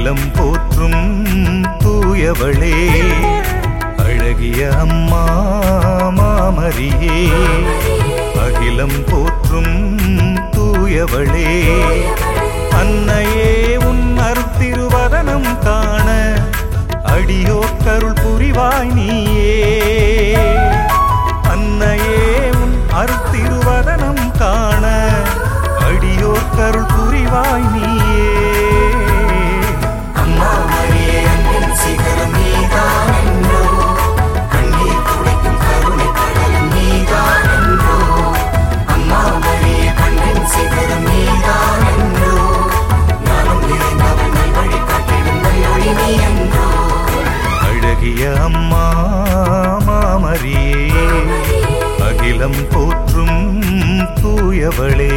அகிலம் போற்றும் தூயவளே அழகிய அம்மா மாமரியே அகிலம் போற்றும் தூயவளே அன்னையே உன் அருத்திருவதனம் காண அடியோ கருள் புரிவாய் நீயே அன்னையே உன் அருத்திருவதனம் காண அடியோர் கருள் புரிவாய் நீயே அம்மா மரியே அன்பின் சிகரம் நீதான் என்றோ கண்ணீர் துடைக்கும் கருணை கடலும் நீதான் என்றோ அம்மா மரியே கண்ணின் சிகரம் நீதான் என்றோ ஞானம் நிறைந்தவள் நீ வழிகாட்டிடும் வழி நீ என்றோ அழகிய அம்மா மாமரியே அகிலம் போற்றும் தூயவளே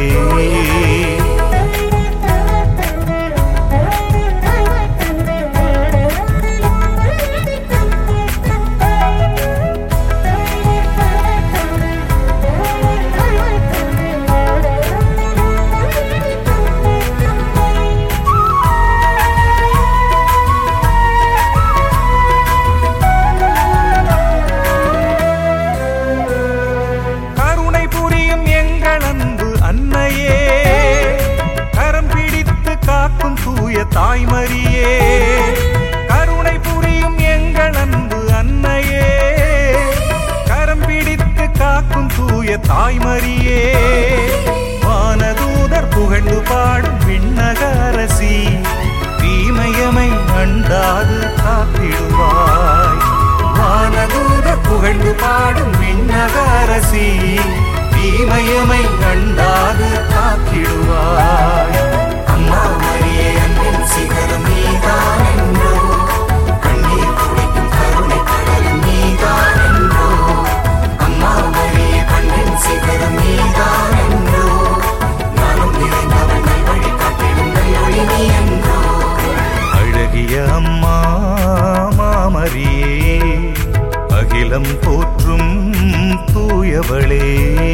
கருணை புரியும் எங்கள் அன்பு அன்னையே கரம் பிடித்து காக்கும் தூய தாய்மரியே கருணை புரியும் எங்கள் அன்பு அன்னையே கரம் பிடித்து காக்கும் தூய தாய்மரியே வானதூதர் புகழ்ந்து பாடும் விண்ணக அரசி தீமையமை அண்டாது காத்திடுவாய் வானதூத புகழ்ந்து பாடும் விண்ணக அரசி தீமையமை கண்டாது காத்திடுவாய் அம்மா மரியே அன்பின் சிகரம் நீதான் என்றோ கண்ணீர் துடைக்கும் கருணை கடலும் நீதான் என்றோ அம்மா மரியே கண்ணின் சிகரம் நீதான் என்றோ ஞானம் நிறைந்தவள் நீ வழிகாட்டிடும் வழி நீ என்றோ அழகிய அம்மா மாமரியே அகிலம் போற்றும் தூயவளே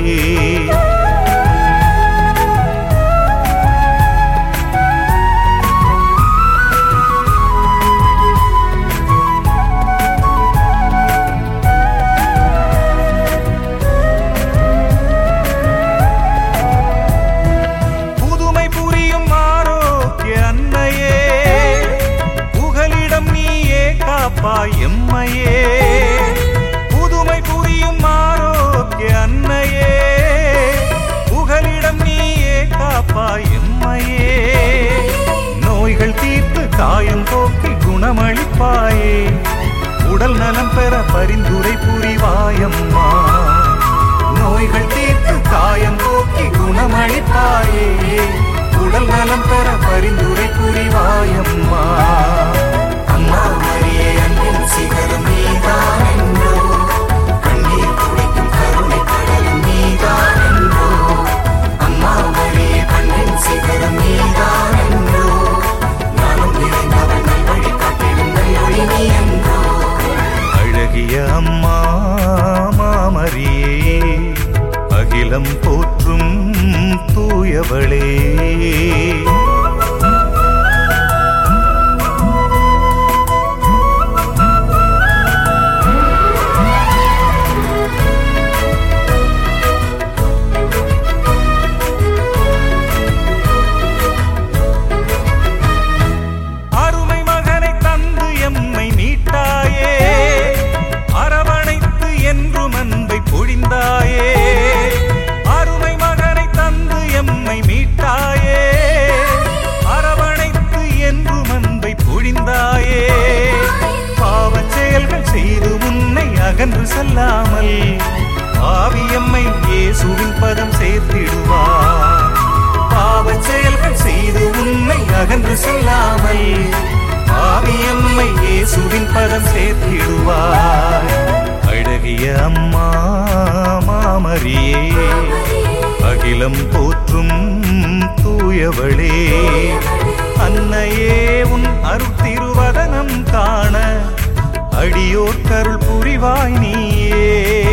புதுமை புரியும் ஆரோக்கிய அன்னையே புகலிடம் நீயே காப்பாய் எம்மையே புதுமை புரியும் ஆரோக்கிய அன்னையே புகலிடம் நீயே காப்பாய் எம்மையே நோய்கள் தீர்த்து காயம் போக்கி குணமளிப்பாயே உடல் நலம் பெற பரிந்துரை புரிவாயம்மா நோய்கள் தீர்த்து காயம் போக்கி குணமளிப்பாயே உடல் நலம் பெற பரிந்துரை புரிவாயம்மா அம்மா மரியே அன்பின் சிகரம் நீதான் என்றோ கண்ணீர் துடைக்கும் கருணை கடலும் நீதான் என்றோ அம்மா மரியே கண்ணின் சிகரம் நீதான் என்றோ ஞானம் நிறைந்தவள் நீ வழிகாட்டிடும் வழி நீ என்றோ அழகிய அம்மா மாமரியே அகிலம் போற்றும் தூயவளே அருமை மகனை தந்து எம்மை மீட்டாயே அரவணைத்து என்றும் அன்பை பொழிந்தாயே அருமை மகனை தந்து எம்மை மீட்டாயே அரவணைத்து என்றும் அன்பை பொழிந்தாயே பாவச் செயல்கள் செய்து உன்னை அகன்று செல்லாமல் ஆவியம்மை இயேசுவின் பதம் சேர்த்திடுவார் பாவச் செயல்கள் செய்து உன்னை அகன்று செல்லாமல் ஆவியம்மை இயேசுவின் பதம் சேர்த்திடுவாய் அழகிய அம்மா மாமரியே அகிலம் போற்றும் தூயவளே அன்னையே உன் அருத்திருவதனம் காண அடியோர் கருள் புரிவாய் நீயே